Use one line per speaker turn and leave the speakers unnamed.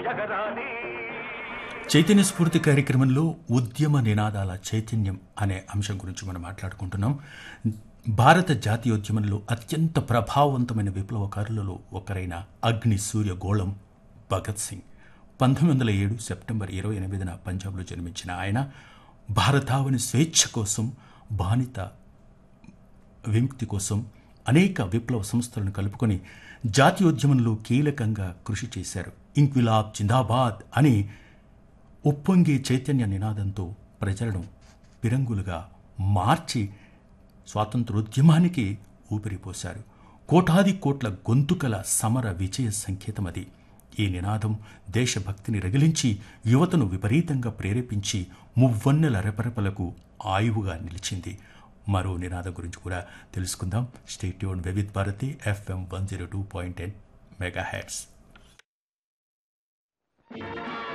చైతన్య స్ఫూర్తి కార్యక్రమంలో ఉద్యమ నినాదాల చైతన్యం అనే అంశం గురించి మనం మాట్లాడుకుంటున్నాం భారత జాతీయోద్యమంలో అత్యంత ప్రభావవంతమైన విప్లవకారులలో ఒకరైన అగ్ని సూర్య గోళం భగత్ సింగ్ పంతొమ్మిది వందల ఏడు సెప్టెంబర్ ఇరవై ఎనిమిదిన పంజాబ్లో జన్మించిన ఆయన భారతావని స్వేచ్ఛ కోసం బానిత విముక్తి కోసం అనేక విప్లవ సంస్థలను కలుపుకొని జాతీయోద్యమంలో కీలకంగా కృషి చేశారు ఇంక్విలాబ్ జిందాబాద్ అని ఉప్పొంగే చైతన్య నినాదంతో ప్రజలను పిరంగులుగా మార్చి స్వాతంత్రోద్యమానికి ఊపిరిపోశారు కోటాది కోట్ల గొంతుకల సమర విజయ సంకేతమది ఈ నినాదం దేశభక్తిని రగిలించి యువతను విపరీతంగా ప్రేరేపించి మువ్వన్నెల రెపరెపలకు ఆయువుగా నిలిచింది మరో నినాదం గురించి కూడా తెలుసుకుందాం stay tuned Vividh Bharati FM one zero two point ten mega heads